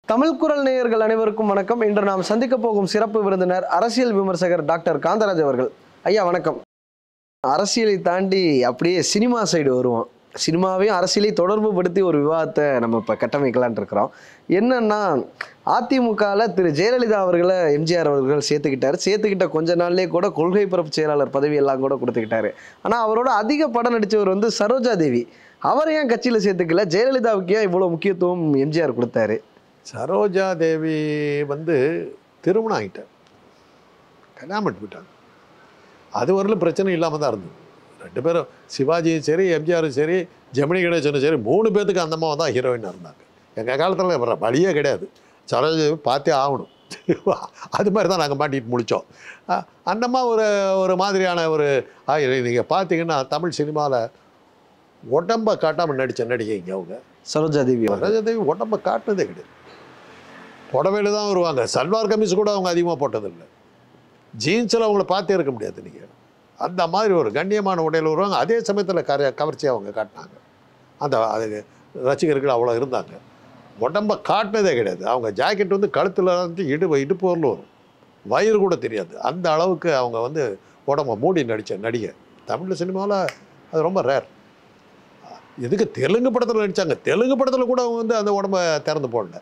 தமிழ் குரல் நேயர்கள் அனைவருக்கும் வணக்கம் இன்று நாம் சந்திக்க போகும் சிறப்பு விருந்தினர் அரசியல் விமர்சகர் டாக்டர் காந்தராஜ் அவர்கள் ஐயா வணக்கம் அரசியலை தாண்டி அப்படியே சினிமா சைடு வருவோம் சினிமாவையும் அரசியலையும் தொடர்பு படுத்தி ஒரு விவாதத்தை நம்ம இப்போ கட்டமைக்கலான் இருக்கிறோம் என்னன்னா அதிமுகவில் திரு ஜெயலலிதா அவர்களை எம்ஜிஆர் அவர்கள் சேர்த்துக்கிட்டாரு சேர்த்துக்கிட்ட கொஞ்ச நாள்லேயே கூட கொள்கை பரப்பு செயலாளர் பதவி எல்லாம் கூட கொடுத்துக்கிட்டாரு ஆனால் அவரோட அதிக படம் நடித்தவர் வந்து சரோஜா தேவி அவரை ஏன் கட்சியில் சேர்த்துக்கல ஜெயலலிதாவுக்கு ஏன் இவ்வளோ முக்கியத்துவம் எம்ஜிஆர் கொடுத்தாரு சரோஜா தேவி வந்து திருமணம் ஆகிட்டார் கல்யாணம் பண்ணிட்டு போயிட்டாங்க அது வரலும் பிரச்சனை இல்லாமல் தான் இருந்தது ரெண்டு பேரும் சிவாஜியும் சரி எம்ஜிஆரும் சரி ஜெமினி கணேசனும் சரி மூணு பேத்துக்கு அந்த அம்மாவை தான் ஹீரோயினாக இருந்தாங்க எங்கள் காலத்தில் வேற வழியே கிடையாது சரோஜா தேவி பார்த்தே ஆகணும் அது மாதிரி தான் நாங்கள் மாட்டிட்டு முடித்தோம் அந்தம்மா ஒரு ஒரு மாதிரியான ஒரு நீங்கள் பார்த்தீங்கன்னா தமிழ் சினிமாவில் உடம்ப காட்டாமல் நடித்த நடிகைங்க அவங்க சரோஜா தேவி அவர்கள் வரதேவி உடம்ப காட்டினதே கிடையாது புடவையில தான் வருவாங்க சல்வார் கமிஸ் கூட அவங்க அதிகமாக போட்டதில்லை ஜீன்ஸில் அவங்கள பார்த்தே இருக்க முடியாது நீங்கள் அந்த மாதிரி ஒரு கண்ணியமான உடையில் வருவாங்க அதே சமயத்தில் கர கவர்ச்சியை அவங்க காட்டினாங்க அந்த அது ரசிகர்கள் அவ்வளோ இருந்தாங்க உடம்ப காட்டினதே கிடையாது அவங்க ஜாக்கெட் வந்து கழுத்தில் இருந்து இடு இடுப்பு வரலும் வரும் வயிறு கூட தெரியாது அந்த அளவுக்கு அவங்க வந்து உடம்ப மூடி நடித்த நடிகை தமிழ் சினிமாவில் அது ரொம்ப ரேர் எதுக்கு தெலுங்கு படத்தில் நடித்தாங்க தெலுங்கு படத்தில் கூட அவங்க வந்து அந்த உடம்ப திறந்து போடல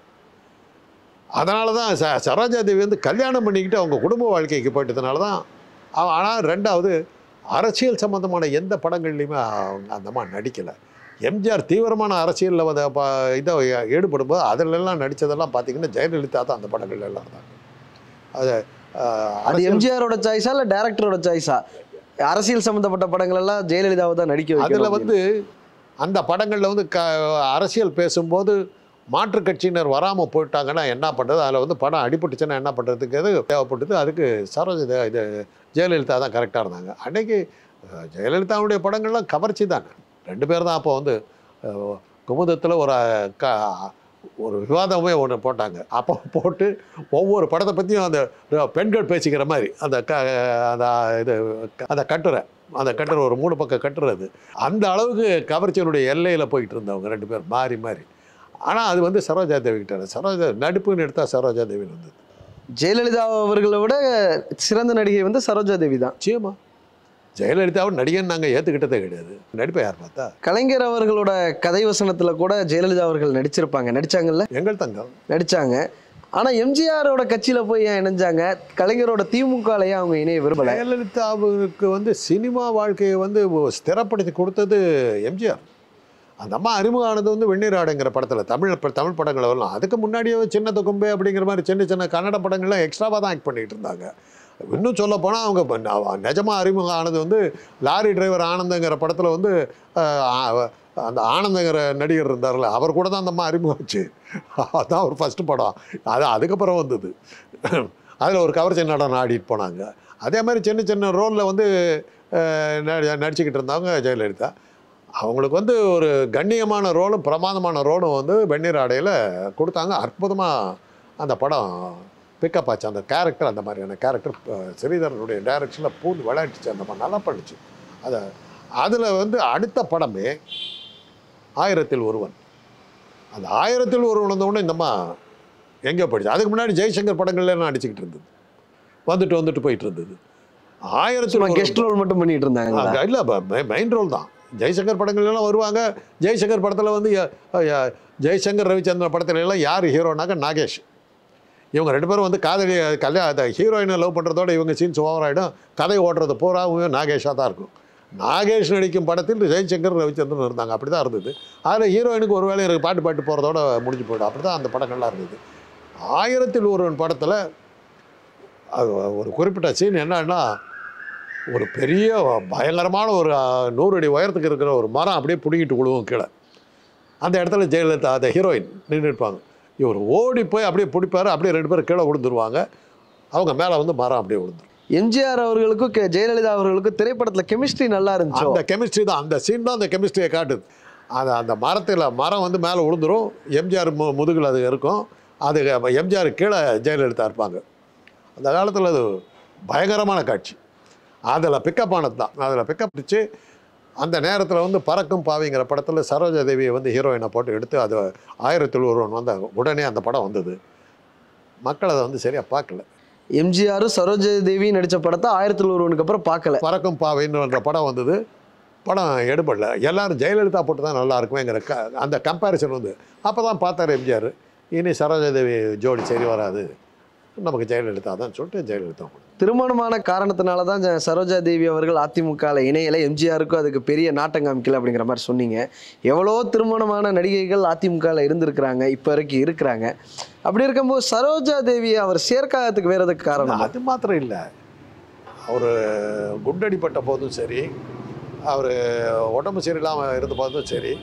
அதனால தான் ச சரோஜா தேவி வந்து கல்யாணம் பண்ணிக்கிட்டு அவங்க குடும்ப வாழ்க்கைக்கு போயிட்டதுனால தான் அவ- ஆனால் ரெண்டாவது அரசியல் சம்மந்தமான எந்த படங்கள்லையுமே அவங்க அந்த மாதிரி நடிக்கலை எம்ஜிஆர் தீவிரமான அரசியலில் வந்து ப இதை ஈடுபடும்போது அதிலெல்லாம் நடித்ததெல்லாம் பார்த்தீங்கன்னா ஜெயலலிதா தான் அந்த படங்கள் எல்லாம் இருந்தாங்க அது ஆஹ், அது அரசியல் எம்ஜிஆரோட சாய்ஸா இல்ல டைரக்டரோட சாய்ஸா அரசியல் சம்பந்தப்பட்ட படங்கள் எல்லாம் ஜெயலலிதாவை தான் நடிக்க வைக்கணும் அதில் அப்படின்னு. வந்து அந்த படங்களில் வந்து க அரசியல் பேசும்போது மாற்றுக் கட்சியினர் வராமல் போயிட்டாங்கன்னா என்ன பண்ணுறது அதில் வந்து படம் அடிபட்டுச்சுன்னா என்ன பண்ணுறதுக்கு எது தேவைப்பட்டது அதுக்கு சரோஜ தே- இது ஜெயலலிதா தான் கரெக்டாக இருந்தாங்க அன்னைக்கு அஹ், ஜெயலலிதாவுடைய படங்கள்லாம் கவர்ச்சி தானே ரெண்டு பேர் தான் அப்போ வந்து அஹ், குமுதத்தில் ஒரு அஹ், க ஒரு விவாதமே ஒன்று போட்டாங்க அப்போ போட்டு ஒவ்வொரு படத்தை பற்றியும் அந்த பெண்கள் பேசிக்கிற மாதிரி அந்த க அந்த இது அந்த கட்டுரை அந்த கட்டுரை ஒரு மூணு பக்கம் கட்டுறது அந்த அளவுக்கு கவர்ச்சியினுடைய எல்லையில் போயிட்டு இருந்தவங்க ரெண்டு பேர் மாறி மாறி ஆனால் அது வந்து சரோஜா தேவி கிட்ட சரோஜா நடிப்புன்னு எடுத்தால் சரோஜா தேவின்னு வந்தது ஜெயலலிதா அவர்களை விட சிறந்த நடிகை வந்து சரோஜா தேவி தான் நிச்சயமா ஜெயலலிதாவை நடிகன் நாங்கள் ஏற்றுக்கிட்டதே கிடையாது நடிப்பை யார் பார்த்தா கலைஞர் அவர்களோட கதை வசனத்துல கூட ஜெயலலிதா அவர்கள் நடிச்சிருப்பாங்க நடிச்சாங்கல்ல எங்கள் தங்கம் நடிச்சாங்க ஆனா எம்ஜிஆரோட கட்சியில போய் ஏன் இணைஞ்சாங்க கலைஞரோட திமுகலையே அவங்க இணைய விரும்பல ஜெயலலிதாவுக்கு வந்து சினிமா வாழ்க்கையை வந்து ஸ்திரப்படுத்தி கொடுத்தது எம்ஜிஆர் அந்த அம்மா அறிமுகம் ஆனது வந்து வெந்நீர் ஆடுங்கிற படத்தில் தமிழ் ப- தமிழ் படங்கள் வரலாம் அதுக்கு முன்னாடியே சின்ன தொகும்பே அப்படிங்கிற மாதிரி சின்ன சின்ன கன்னட படங்கள்லாம் எக்ஸ்ட்ராவாக தான் ஆக்ட் பண்ணிகிட்டு இருந்தாங்க இன்னும் சொல்ல போனால் அவங்க இப்ப ந- நிஜமா அறிமுகம் ஆனது வந்து லாரி டிரைவர் ஆனந்தங்கிற படத்தில் வந்து ஆஹ், ஆ- அந்த ஆனந்தங்கிற நடிகர் இருந்தார்ல அவர் கூட தான் அந்த அம்மா அறிமுகம் வச்சு அதான் ஒரு ஃபஸ்ட்டு படம் அது அதுக்கப்புறம் வந்தது அதில் ஒரு கவர்ச்சி நடனம் ஆடிட்டு போனாங்க அதே மாதிரி சின்ன சின்ன ரோலில் வந்து அஹ், நடி- நடிச்சுக்கிட்டு இருந்தாங்க ஜெயலலிதா அவங்களுக்கு வந்து ஒரு கண்ணியமான ரோலும் பிரமாதமான ரோலும் வந்து வெந்நீர் ஆடையில் கொடுத்தாங்க அற்புதமாக அந்த படம் பிக்கப் ஆச்சு அந்த கேரக்டர் அந்த மாதிரியான கேரக்டர் ஸ்ரீதரனுடைய டைரக்ஷனில் பூந்து விளையாட்டுச்சு அந்த மாதிரி நல்லா பண்ணுச்சு அதை அதில் வந்து அடுத்த படமே ஆயிரத்தில் ஒருவன் அந்த ஆயிரத்தில் ஒருவன் வந்தவுடனே இந்தம்மா எங்கே போயிடுச்சு அதுக்கு முன்னாடி ஜெய்சங்கர் படங்கள்ல நான் நடிச்சுக்கிட்டு இருந்தது வந்துட்டு வந்துட்டு போயிட்டு இருந்தது ஆயிரத்தில் சும்மா ஒருவன். கெஸ்ட் ரோல் மட்டும் பண்ணிட்டு இருந்தாங்க ஆ, இல்ல மெயின் ரோல் தான் ஜெய்சங்கர் படங்கள் எல்லாம் வருவாங்க ஜெய்சங்கர் படத்தில் வந்து ய- ய- ஜெய்சங்கர் ரவிச்சந்திரன் படத்துல எல்லாம் யார் ஹீரோனாக்க நாகேஷ் இவங்க ரெண்டு பேரும் வந்து காதலி கல்யாண ஹீரோயினை லவ் பண்ணுறதோட இவங்க சீன்ஸ் ஓவர் ஆகிடும் கதை ஓடுறது பூராவும் நாகேஷாக தான் இருக்கும் நாகேஷ் நடிக்கும் படத்தில் ஜெய்சங்கர் ரவிச்சந்திரன் இருந்தாங்க அப்படி தான் இருந்தது அதில் ஹீரோயினுக்கு ஒரு வேளை எனக்கு பாட்டு பாட்டு போகிறதோட முடிஞ்சு போய்டும் அப்படி தான் அந்த படங்கள்லாம் இருந்தது ஆயிரத்தில் ஒருவன் படத்தில் அது ஒரு குறிப்பிட்ட சீன் என்னன்னா ஒரு பெரிய பயங்கரமான ஒரு அஹ், நூறு அடி உயரத்துக்கு இருக்கிற ஒரு மரம் அப்படியே பிடுங்கிட்டு விழுவும் கீழே அந்த இடத்துல ஜெயலலிதா அந்த ஹீரோயின் நின்று இருப்பாங்க இவர் ஓடி போய் அப்படியே பிடிப்பாரு அப்படியே ரெண்டு பேரும் கீழே விழுந்துருவாங்க அவங்க மேலே வந்து மரம் அப்படியே விழுந்துரும் எம்ஜிஆர் அவர்களுக்கும் கே- ஜெயலலிதா அவர்களுக்கும் திரைப்படத்துல கெமிஸ்ட்ரி நல்லா இருந்துச்சு அந்த கெமிஸ்ட்ரி தான் அந்த சீன் தான் அந்த கெமிஸ்ட்ரியை காட்டுது அது அந்த மரத்தில் மரம் வந்து மேலே விழுந்துரும் எம்ஜிஆர் மு முதுகில் அது இருக்கும் அது எம்ஜிஆர் கீழே ஜெயலலிதா இருப்பாங்க அந்த காலத்தில் அது பயங்கரமான காட்சி அதில் பிக்கப் ஆனது தான் அதில் பிக்கப் பிடிச்சு அந்த நேரத்தில் வந்து பறக்கும் பாவிங்கிற படத்தில் சரோஜா தேவியை வந்து ஹீரோயினை போட்டு எடுத்து அது ஆயிரத்தில் ஒருவன் வந்த உடனே அந்த படம் வந்தது மக்கள் அதை வந்து சரியாக பார்க்கல எம்ஜிஆரும் சரோஜா தேவி நடிச்ச படத்தை ஆயிரத்தில் ஒருவனுக்கு அப்புறம் பார்க்கல பறக்கும் பாவைன்ற படம் வந்தது படம் எடுபடல எல்லாரும் ஜெயலலிதா போட்டு தான் நல்லா இருக்குமேங்கிற க அந்த கம்பேரிசன் வந்து அப்போ தான் பார்த்தார் எம்ஜிஆர் இனி சரோஜா தேவி ஜோடி சரி வராது நமக்கு ஜெயலலிதா தான் சொல்லிட்டு ஜெயலலிதா போட்டு திருமணமான காரணத்தினால தான் ஜ- சரோஜா தேவி அவர்கள் அதிமுகவில் இணையல எம்ஜிஆருக்கும் அதுக்கு பெரிய நாட்டம் காமிக்கல அப்படிங்கிற மாதிரி சொன்னீங்க எவ்வளோ திருமணமான நடிகைகள் அதிமுகவில் இருந்திருக்கிறாங்க இப்போ வரைக்கும் இருக்கிறாங்க அப்படி இருக்கும்போது சரோஜா தேவி அவர் சேர்க்காததுக்கு வேற எதுக்கு காரணம் அது மாத்திரம் இல்லை அவர் குண்டடிப்பட்ட போதும் சரி அவர் உடம்பு சரியில்லாமல் இருந்த போதும் சரி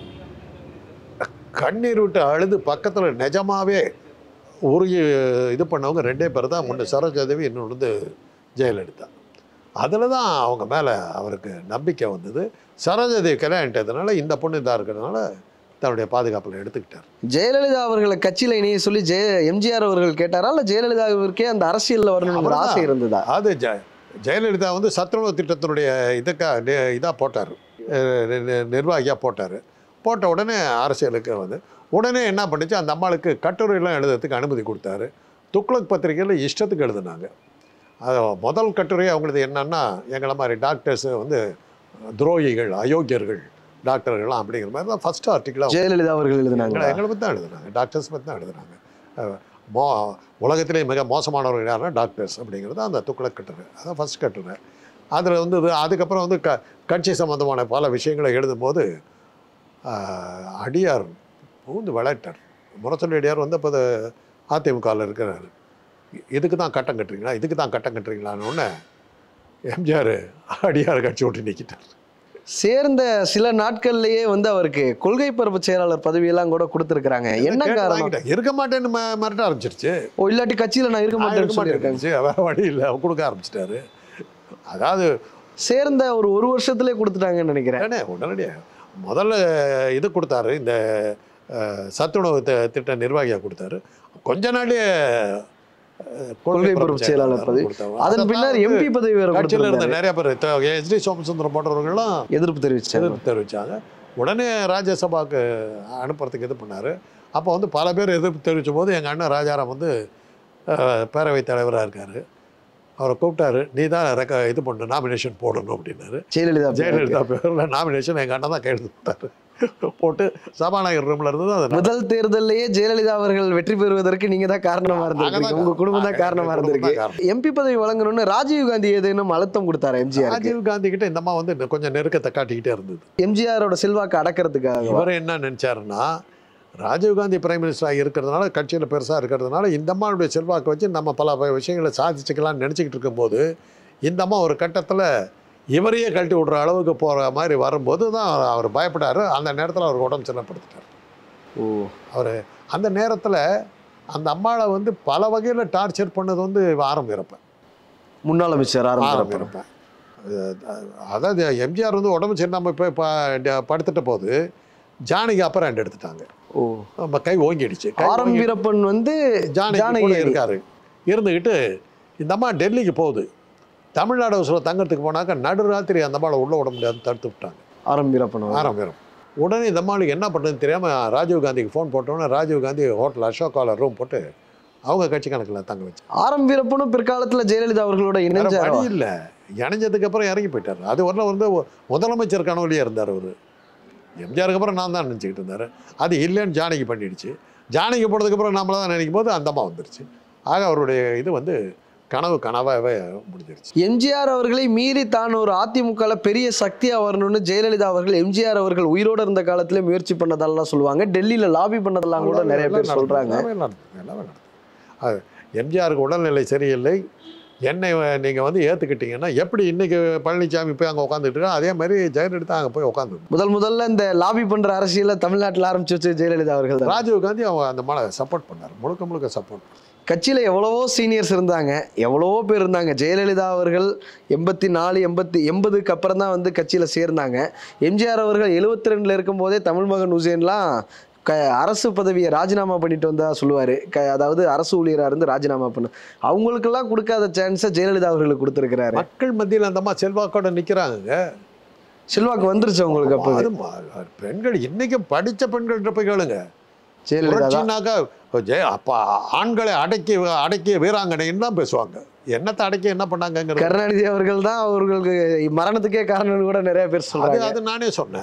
கண்ணீர் விட்டு அழுது பக்கத்தில் நிஜமாவே உருகி இது பண்ணவங்க ரெண்டே பேர் தான் ஒன்று சரோஜாதேவி இன்னொன்று வந்து ஜெயலலிதா அதில் தான் அவங்க மேலே அவருக்கு நம்பிக்கை வந்தது சரோஜாதேவி கல்யாணிட்டதுனால இந்த பொண்ணு இதாக இருக்கிறதுனால தன்னுடைய பாதுகாப்பில் எடுத்துக்கிட்டார் ஜெயலலிதா அவர்களை கட்சியில் இணைய சொல்லி ஜெய எம்ஜிஆர் அவர்கள் கேட்டாரா இல்லை ஜெயலலிதாவிற்கே அந்த அரசியலில் வரணுங்கிற அவர்தான். ஆசை இருந்ததா அது ஜ ஜெயலலிதா வந்து சத்துணவு திட்டத்தினுடைய இதுக்கா இதாக போட்டார் நிர்வாகியாக போட்டார் போட்ட உடனே அரசியலுக்கு வந்து உடனே என்ன பண்ணுச்சு அந்த அம்மாளுக்கு கட்டுரையெல்லாம் எழுதுறதுக்கு அனுமதி கொடுத்தாரு துக்ளக் பத்திரிகையில் இஷ்டத்துக்கு எழுதுனாங்க அது முதல் கட்டுரை அவங்களது என்னன்னா எங்களை மாதிரி டாக்டர்ஸ் வந்து துரோகிகள் அயோக்கியர்கள் டாக்டர்கள்லாம் அப்படிங்கிற மாதிரி தான் ஃபஸ்ட் ஆர்டிக்கலாக ஜெயலலிதா அவர்கள் எழுதினாங்க எங்களை எங்களை பற்றி தான் எழுதுனாங்க டாக்டர்ஸ் பற்றி தான் எழுதுனாங்க அஹ் மோ உலகத்திலே மிக மோசமானவர்கள் யாருன்னா டாக்டர்ஸ் அப்படிங்கிறது அந்த துக்ளக் கட்டுரை அதான் ஃபஸ்ட் கட்டுரை அதில் வந்து இது- அதுக்கப்புறம் வந்து க கட்சி சம்மந்தமான பல விஷயங்களை எழுதும்போது அஹ், அடியார் பூந்து விளையாட்டார் முரசொலி அடியார் வந்து இப்போ அதிமுகவில் இருக்கிறாரு இதுக்கு தான் கட்டம் கட்டுறீங்களா இதுக்கு தான் கட்டம் கட்டுறீங்களான்னு உடனே எம்ஜிஆர் அடியார் கட்சி விட்டு நிற்கிட்டார் சேர்ந்த சில நாட்கள்லயே வந்து அவருக்கு கொள்கை பரப்பு செயலாளர் பதவியெல்லாம் கூட கொடுத்துருக்காங்க என்ன கேட்டு காரணம் வாங்கிட்டார். இருக்க மாட்டேன்னு ம- மிரட்ட ஆரம்பிச்சிருச்சு ஓ இல்லாட்டி கட்சியில நான் இருக்க நான் மாட்டேன்னு இருக்க சொல்லியிருக்காங்க மாட்டேன் வேற வழி இல்லை அவர் கொடுக்க ஆரம்பிச்சிட்டாரு அதாவது சேர்ந்த ஒரு ஒரு வருஷத்துலயே கொடுத்துட்டாங்கன்னு நினைக்கிறேன் உடனே உடனடியாக முதல்ல இது கொடுத்தாரு இந்த அஹ், சத்துணவு தி- திட்ட நிர்வாகியாக கொடுத்தாரு கொஞ்ச நாள்லயே அஹ், கொள்கை பொறுப்பு செயலாளர் பதவி. கொடுத்தாரு. அதன் அதைத்தான் பின்னர் வந்து எம்பி பதவி வேற கட்சியில இருந்த கொடுத்திருந்தாரு. நிறைய பேர் எஸ் டி சோமசுந்தரம் போன்றவர்கள்லாம் எதிர்ப்பு தெரிவிச்சாங்க எதிர்ப்பு தெரிவித்தாங்க உடனே ராஜ்யசபாவுக்கு அனுப்புறதுக்கு இது பண்ணார் அப்போ வந்து பல பேர் எதிர்ப்பு தெரிவித்த போது எங்கள் அண்ணன் ராஜாராம் வந்து அஹ், பேரவைத் தலைவராக இருக்கார் அவரை கூப்பிட்டாரு நீ தான் ரெக்க இது பண்ணு நாமினேஷன் போடணும் அப்படின்னாரு ஜெயலலிதா ஜெயலலிதா பேரில் நாமினேஷன் எங்கள் அண்ணன் தான் கையெழுத்து போட்டார் போட்டு சபாநாயகர் ரூமில் இருந்து அதை முதல் தேர்தல்லையே ஜெயலலிதா அவர்கள் வெற்றி பெறுவதற்கு நீங்க தான் காரணமா இருந்திருக்கீங்க உங்க குடும்பம் தான் காரணமா இருந்திருக்கு எம்பி பதவி வழங்கணும்னு ராஜீவ் காந்தி ஏதேனும் அழுத்தம் கொடுத்தாரு எம்ஜிஆர் ராஜீவ் காந்தி கிட்ட இந்த அம்மா வந்து இன்னும் கொஞ்சம் நெருக்கத்தை காட்டிக்கிட்டே இருந்தது எம்ஜிஆரோட செல்வாக்கு அடக்கிறதுக்காக இவர் என்ன நினைச்சாருன்னா ராஜீவ்காந்தி பிரைம் மினிஸ்டராக இருக்கிறதுனால கட்சியில் பெருசாக இருக்கிறதுனால இந்த அம்மாவுடைய செல்வாக்கு வச்சு நம்ம பல ப- விஷயங்களை சாதிச்சுக்கலாம்னு நினச்சிக்கிட்டு இருக்கும்போது இந்த அம்மா ஒரு கட்டத்தில் இவரையே கழட்டி விடுற அளவுக்கு போகிற மாதிரி வரும்போது தான் அவர் பயப்பட்டார் அந்த நேரத்தில் அவர் உடம்பு சின்னப்படுத்திட்டார் ஓ அவர் அந்த நேரத்தில் அந்த அம்மாவை வந்து பல வகையில் டார்ச்சர் பண்ணது வந்து ஆரம்பிக்கிறப்ப முன்னாள் அமைச்சர் ஆரம்பிக்கிறப்ப ஆரம்பிக்கிறப்ப அதாவது எம்ஜிஆர் வந்து உடம்பு சரியில்லாமல் போய் ப- படுத்துட்ட போது ஜானகி அப்பர் ஹேண்ட் எடுத்துட்டாங்க ஓ நம்ம கை ஓங்கிடுச்சு கை ஆரம் ஓங்கி- வீரப்பன் வந்து ஜானகி ஜானகி கூட அணி. இருக்காரு இருந்துக்கிட்டு இந்த அம்மா டெல்லிக்கு போகுது தமிழ்நாடு ஹவுஸில் தங்கறதுக்கு போனாக்கா நடுராத்திரி அந்த அம்மாவை உள்ள விட முடியாது தடுத்து விட்டாங்க ஆரம் வீரப்பன் அவர். ஆரம்பிக்கிறோம் உடனே இந்த அம்மாளுக்கு என்ன பண்ணுறதுன்னு தெரியாமல் ராஜீவ் காந்திக்கு ஃபோன் போட்டோன்னே ராஜீவ் காந்தி ஹோட்டல் அசோகாவில் ரூம் போட்டு அவங்க கட்சி கணக்கில் தங்க வச்சு ஆரம் வீரப்பனும் பிற்காலத்துல ஜெயலலிதா அவர்களோட வேற இணைஞ்சாரோ வழி இல்லை இணைஞ்சதுக்கு அப்புறம் இறங்கி போயிட்டார் அது வரல வந்து ஒ- முதலமைச்சர் கனவுலயே இருந்தார் அவர் எம்ஜிஆருக்கு அப்புறம் நான் தான் நினச்சிக்கிட்டு இருந்தார் அது இல்லைன்னு ஜானகி பண்ணிடுச்சு ஜானகி போனதுக்கு அப்புறம் நம்மள தான் நினைக்கும் போது அந்த அம்மா வந்துருச்சு ஆக அவருடைய இது வந்து கனவு கனவாகவே முடிஞ்சிருச்சு எம்ஜிஆர் அவர்களை மீறி தான் ஒரு அதிமுகல பெரிய சக்தியா வரணும்னு ஜெயலலிதா அவர்கள் எம்ஜிஆர் அவர்கள் உயிரோட இருந்த காலத்துல முயற்சி பண்ணதெல்லாம் சொல்லுவாங்க டெல்லியில லாபி பண்ணதெல்லாம் கூட நிறைய பேர் எல்லாம் சொல்றாங்க நடந்தது. எல்லாமே நடந்தது. எல்லாமே நடந்தது. அது எம்ஜிஆருக்கு உடல்நிலை சரியில்லை என்னை நீங்கள் வந்து ஏற்றுக்கிட்டீங்கன்னா எப்படி இன்னைக்கு பழனிசாமி போய் அங்கே உட்காந்துட்டு இருக்கா அதே மாதிரி ஜெயலலிதா அங்கே போய் உட்காந்து முதல் முதல்ல இந்த லாபி பண்ற அரசியல தமிழ்நாட்டுல ஆரம்பிச்சு வச்சு ஜெயலலிதா அவர்கள் தான் ராஜீவ் காந்தி அவங்க அந்த மலை சப்போர்ட் பண்ணார் முழுக்க முழுக்க சப்போர்ட் கட்சியில எவ்வளவோ சீனியர்ஸ் இருந்தாங்க எவ்வளவோ பேர் இருந்தாங்க ஜெயலலிதா அவர்கள் எண்பத்தி நாலு எண்பத்தி எண்பதுக்கு அப்புறம் தான் வந்து கட்சியில சேர்ந்தாங்க எம்ஜிஆர் அவர்கள் எழுபத்தி ரெண்டுல இருக்கும்போதே தமிழ் மகன் உசேன்லாம் க அரசு பதவியை ராஜினாமா பண்ணிட்டு வந்தா சொல்லுவாரு க அதாவது அரசு ஊழியரா இருந்து ராஜினாமா பண்ண அவங்களுக்கெல்லாம் கொடுக்காத சான்ஸை ஜெயலலிதா அவர்களுக்கு கொடுத்துருக்கிறாரு மக்கள் மத்தியில் அந்த அம்மா செல்வாக்கோட நிற்கிறாங்க செல்வாக்கு வந்துருச்சு உங்களுக்கு அப்போ அது ம- பெண்கள் இன்னைக்கு படிச்ச பெண்கள்கிட்ட போய் கேளுங்க ஜெயலலிதா தான் புரட்சினாக்கா ஜெய அப்ப ஆண்களை அடக்கி அடக்கிய வீராங்கனைன்னு தான் பேசுவாங்க என்னத்தை அடக்கி என்ன பண்ணாங்கங்கிறது கருணாநிதி அவர்கள் தான் அவர்களுக்கு மரணத்துக்கே காரணம்னு கூட நிறைய பேர் அது சொல்றாங்க அது நானே சொன்னேன்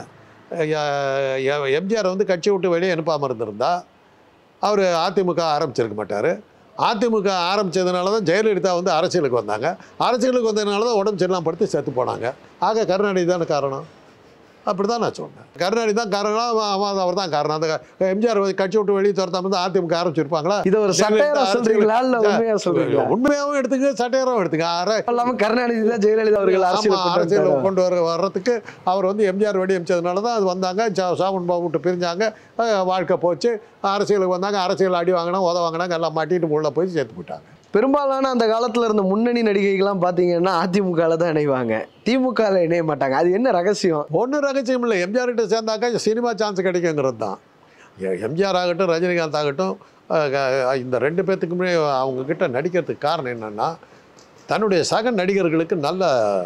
எ- எ- எம்ஜிஆர் வந்து கட்சியை விட்டு வெளியே அனுப்பாமல் இருந்திருந்தா அவர் அதிமுக ஆரம்பிச்சிருக்க மாட்டார் அதிமுக ஆரம்பிச்சதுனால தான் ஜெயலலிதா வந்து அரசியலுக்கு வந்தாங்க அரசியலுக்கு வந்ததுனால தான் உடம்பு சரியில்லாம படுத்து செத்து போனாங்க ஆக கருணாநிதி தானே காரணம் அப்படி தான் நான் சொன்னேன் கருணாநிதி தான் காரணம் அவர் தான் காரணம் அந்த க- எம்ஜிஆர் வந்து கட்சி விட்டு வெளியே துரத்தாம வந்து அதிமுக ஆரம்பிச்சிருப்பாங்களா இதை ஒரு சட்டையரா ஜெயலலிதா சொல்றீங்களா இல்ல அரசியல் உண்மையா சொல்றீங்களா உண்மையாகவும் எடுத்துக்க சட்டையாகவும் எடுத்துக்க அரை இல்லாம கருணாநிதி தான் ஜெயலலிதா அவர்கள் ஆமா, அரசியல் அரசியல் கொண்டு வர வர்றதுக்கு அவர் வந்து எம்ஜிஆர் வெடி அமைச்சதுனால தான் அது வந்தாங்க சா- சாவன் பாபு விட்டு பிரிஞ்சாங்க அஹ் வாழ்க்கை போச்சு அரசியலுக்கு வந்தாங்க அரசியல் அடி வாங்கினா உத வாங்கினாங்க எல்லாம் மாட்டிட்டு உள்ள போய் சேர்த்து போயிட்டாங்க பெரும்பாலான அந்த காலத்துல இருந்த முன்னணி நடிகைகள்லாம் பாத்தீங்கன்னா அதிமுகல தான் இணைவாங்க திமுகல இணைய மாட்டாங்க அது என்ன ரகசியம் ஒன்றும் ரகசியம் இல்லை எம்ஜிஆர் கிட்ட சேர்ந்தாக்கா சினிமா சான்ஸ் கிடைக்குங்கிறது தான் எ- எம்ஜிஆர் ஆகட்டும் ரஜினிகாந்த் ஆகட்டும் அஹ் க- இந்த ரெண்டு பேர்த்துக்குமே அவங்க கிட்ட நடிக்கிறதுக்கு காரணம் என்னன்னா தன்னுடைய சக நடிகர்களுக்கு நல்ல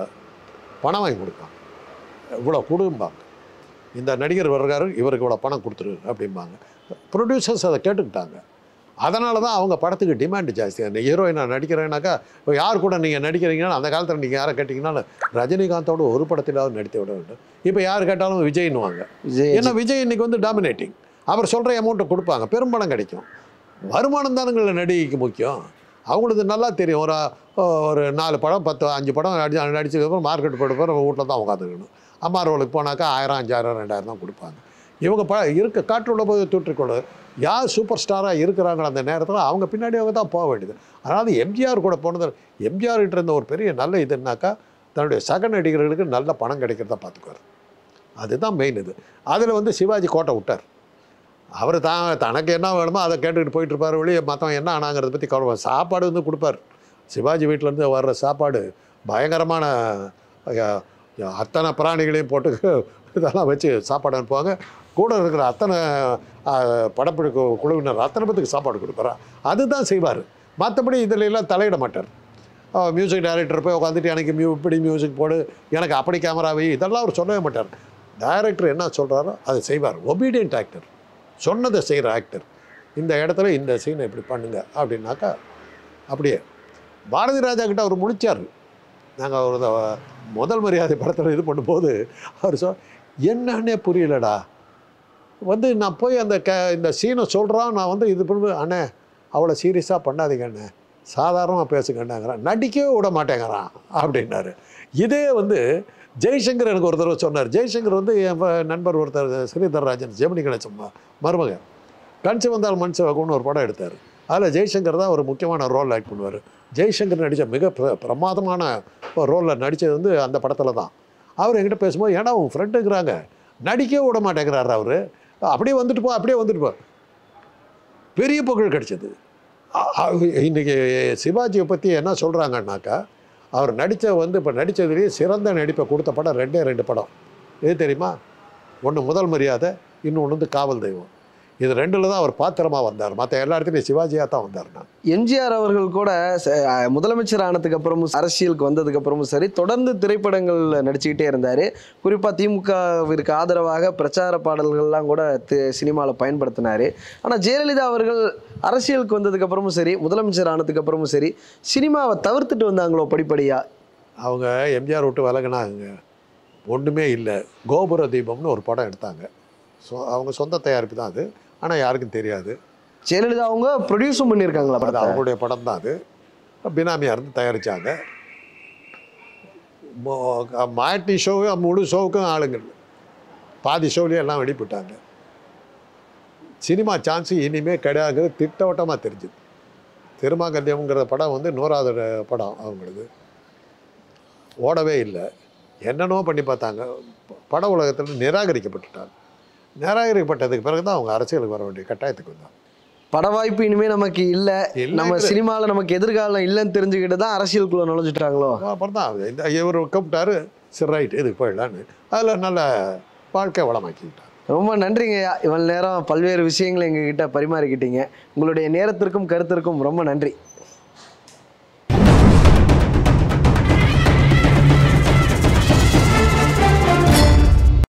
பணம் வாங்கி கொடுப்பாங்க இவ்வளோ கொடும்பாங்க இந்த நடிகர் வர்றாரு இவருக்கு இவ்வளோ பணம் கொடுத்துரு அப்படிம்பாங்க ப்ரொடியூசர்ஸ் அதை கேட்டுக்கிட்டாங்க அதனால தான் அவங்க படத்துக்கு டிமாண்ட் ஜாஸ்தி அந்த ஹீரோயின் நான் நடிக்கிறேன்னாக்கா இப்போ யார் கூட நீங்கள் நடிக்கிறீங்கன்னா அந்த காலத்தில் நீங்கள் யாரை கேட்டிங்கனாலும் ரஜினிகாந்தோட ஒரு படத்திலாவது நடித்து விட வேண்டும் இப்போ யார் கேட்டாலும் விஜய்னுவாங்க விஜய் ஏன்னா விஜய் இன்னைக்கு வந்து டாமினேட்டிங் அவர் சொல்கிற அமௌண்ட்டை கொடுப்பாங்க பெரும்படம் கிடைக்கும் வருமானம் தானுங்கள நடிகைக்கு முக்கியம் அவங்களுக்கு நல்லா தெரியும் ஒரு ஒரு நாலு படம் பத்து அஞ்சு படம் நடி நடிச்சதுக்கப்புறம் மார்க்கெட் போட்டு போகிற வீட்டில் தான் உட்காந்துக்கணும் அம்மா ரோலுக்கு போனாக்கா ஆயிரம் அஞ்சாயிரம் ரெண்டாயிரம் தான் கொடுப்பாங்க இவங்க ப இருக்க காற்றுள்ள போய் தூற்றிக்கொள்ள யார் சூப்பர் ஸ்டாராக இருக்கிறாங்களோ அந்த நேரத்தில் அவங்க பின்னாடி அவங்க தான் போக வேண்டியது அதனால் எம்ஜிஆர் கூட போனது எம்ஜிஆர் கிட்ட இருந்த ஒரு பெரிய நல்ல இதுனாக்கா தன்னுடைய சக நடிகர்களுக்கு நல்ல பணம் கிடைக்கிறத பார்த்துக்குவார் அதுதான் மெயின் இது அதில் வந்து சிவாஜி கோட்டை விட்டார் அவர் தான் தனக்கு என்ன வேணுமோ அதை கேட்டுக்கிட்டு போயிட்டு இருப்பார் வெளியே மற்றவன் என்ன ஆனாங்கிறத பற்றி கவலை சாப்பாடு வந்து கொடுப்பார் சிவாஜி வீட்டிலேருந்து வர்ற சாப்பாடு பயங்கரமான அஹ், அத்தனை பிராணிகளையும் போட்டு இதெல்லாம் வச்சு சாப்பாடு அனுப்புவாங்க கூட இருக்கிற அத்தனை அஹ், படப்பிடி கு- குழுவினர் அத்தனை பேத்துக்கு சாப்பாடு கொடுப்பாரா அதுதான் செய்வார் மற்றபடி இதில் எல்லாம் தலையிட மாட்டார் மியூசிக் டைரக்டர் போய் உட்காந்துட்டு எனக்கு மியூ இப்படி மியூசிக் போடு எனக்கு அப்படி கேமரா வை இதெல்லாம் அவர் சொல்லவே மாட்டார் டைரக்டர் என்ன சொல்கிறாரோ அதை செய்வார் ஒபீடியன்ட் ஆக்டர் சொன்னதை செய்கிற ஆக்டர் இந்த இடத்துல இந்த சீனை இப்படி பண்ணுங்க அப்படின்னாக்கா அப்படியே பாரதி ராஜா கிட்ட அவர் முடிச்சார் நாங்கள் ஒரு த- முதல் மரியாதை படத்தில் இது பண்ணும்போது அவர் சொ என்னன்னே புரியலடா வந்து நான் போய் அந்த க இந்த சீனை சொல்கிறான் நான் வந்து இது பண்ணி அண்ணே அவ்வளோ சீரியஸாக பண்ணாதீங்க அண்ணே சாதாரணமாக பேசுங்கன்னாங்கிறான் நடிக்கவே விட மாட்டேங்கிறான் அப்படின்னாரு இதே வந்து ஜெய்சங்கர் எனக்கு ஒரு தடவை சொன்னார் ஜெய்சங்கர் வந்து என் ப- நண்பர் ஒருத்தர் ஸ்ரீதர் ராஜன் ஜெமினி கணேசன் ம- மருமகன் கணிச்சு வந்தால் மனுஷ வகும்னு ஒரு படம் எடுத்தார் அதில் ஜெய்சங்கர் தான் ஒரு முக்கியமான ரோல் ஆக்ட் பண்ணுவார் ஜெய்சங்கர் நடித்த மிக பிர- பிரமாதமான ரோலில் நடித்தது வந்து அந்த படத்தில் தான் அவர் என்கிட்ட பேசும்போது ஏன்னா உன் ஃப்ரெண்டுங்கிறாங்க நடிக்கவே விட மாட்டேங்கிறாரு அவர் அப்படியே வந்துட்டு போ அப்படியே வந்துட்டு போ பெரிய புகழ் கிடைச்சது அ- அ- இன்னைக்கு சிவாஜியை பற்றி என்ன சொல்கிறாங்கன்னாக்கா அவர் நடித்த வந்து இப்போ நடித்ததுலேயே சிறந்த நடிப்பை கொடுத்த படம் ரெண்டே ரெண்டு படம் எது தெரியுமா ஒன்று முதல் மரியாதை இன்னொன்று வந்து காவல் தெய்வம் இது ரெண்டில் தான் அவர் பாத்திரமாக வந்தார் மற்ற எல்லா இடத்துலையும் சிவாஜியாக தான் வந்தார் நான் எம்ஜிஆர் அவர்கள் கூட ச- அஹ் முதலமைச்சர் ஆனதுக்கு அப்புறமும் அரசியலுக்கு வந்ததுக்கு அப்புறமும் சரி தொடர்ந்து திரைப்படங்கள்ல நடிச்சுக்கிட்டே இருந்தாரு குறிப்பா திமுகவிற்கு ஆதரவாக பிரச்சார பாடல்கள்லாம் கூட சினிமாவில் பயன்படுத்தினாரு ஆனா ஜெயலலிதா அவர்கள் அரசியலுக்கு வந்ததுக்கு அப்புறமும் சரி முதலமைச்சர் ஆனதுக்கு அப்புறமும் சரி சினிமாவை தவிர்த்துட்டு வந்தாங்களோ படிப்படியா அவங்க எம்ஜிஆர் விட்டு விலகினாங்க ஒன்றுமே இல்லை கோபுர தீபம்னு ஒரு படம் எடுத்தாங்க ஸோ அவங்க சொந்த தயாரிப்பு தான் அது ஆனால் யாருக்கும் தெரியாது ஜெயலலிதா அவங்க ப்ரொடியூஸும் பண்ணியிருக்காங்களா அது படத்தை அவங்களுடைய படம் தான் அது பினாமியாக இருந்து தயாரித்தாங்க மாட்டி ஷோவு முழு ஷோவுக்கும் ஆளுங்க இல்லை பாதி ஷோவிலே எல்லாம் வெளிப்பிட்டாங்க சினிமா சான்ஸ் இனிமே கிடையாது திட்டவட்டமாக தெரிஞ்சுது திருமாங்கல்யம்ங்கிற படம் வந்து நூறாவது படம் அவங்களுக்கு ஓடவே இல்லை என்னென்னவோ பண்ணி பார்த்தாங்க பட உலகத்தில் நிராகரிக்கப்பட்டுட்டாங்க நிராகரிக்கப்பட்டதுக்கு பிறகு தான் அவங்க அரசியலுக்கு வர வேண்டிய கட்டாயத்துக்கு வந்தாங்க பட வாய்ப்பு இனிமே நமக்கு இல்ல இல்லை நம்ம சினிமால நமக்கு எதிர்காலம் இல்லைன்னு தெரிஞ்சுக்கிட்டு தான் அரசியலுக்குள்ள நுழைஞ்சிட்டாங்களோ அப்புறம் தான் இந்த இவர் கூப்பிட்டாரு சரி ரைட் இதுக்கு போயிடலான்னு அதில் நல்ல வாழ்க்கை வளமாக்கிக்கிட்டார் ரொம்ப நன்றிங்கய்யா இவ்வளவு நேரம் பல்வேறு விஷயங்களை எங்ககிட்ட பரிமாறிக்கிட்டீங்க உங்களுடைய நேரத்திற்கும் கருத்திற்கும் ரொம்ப நன்றி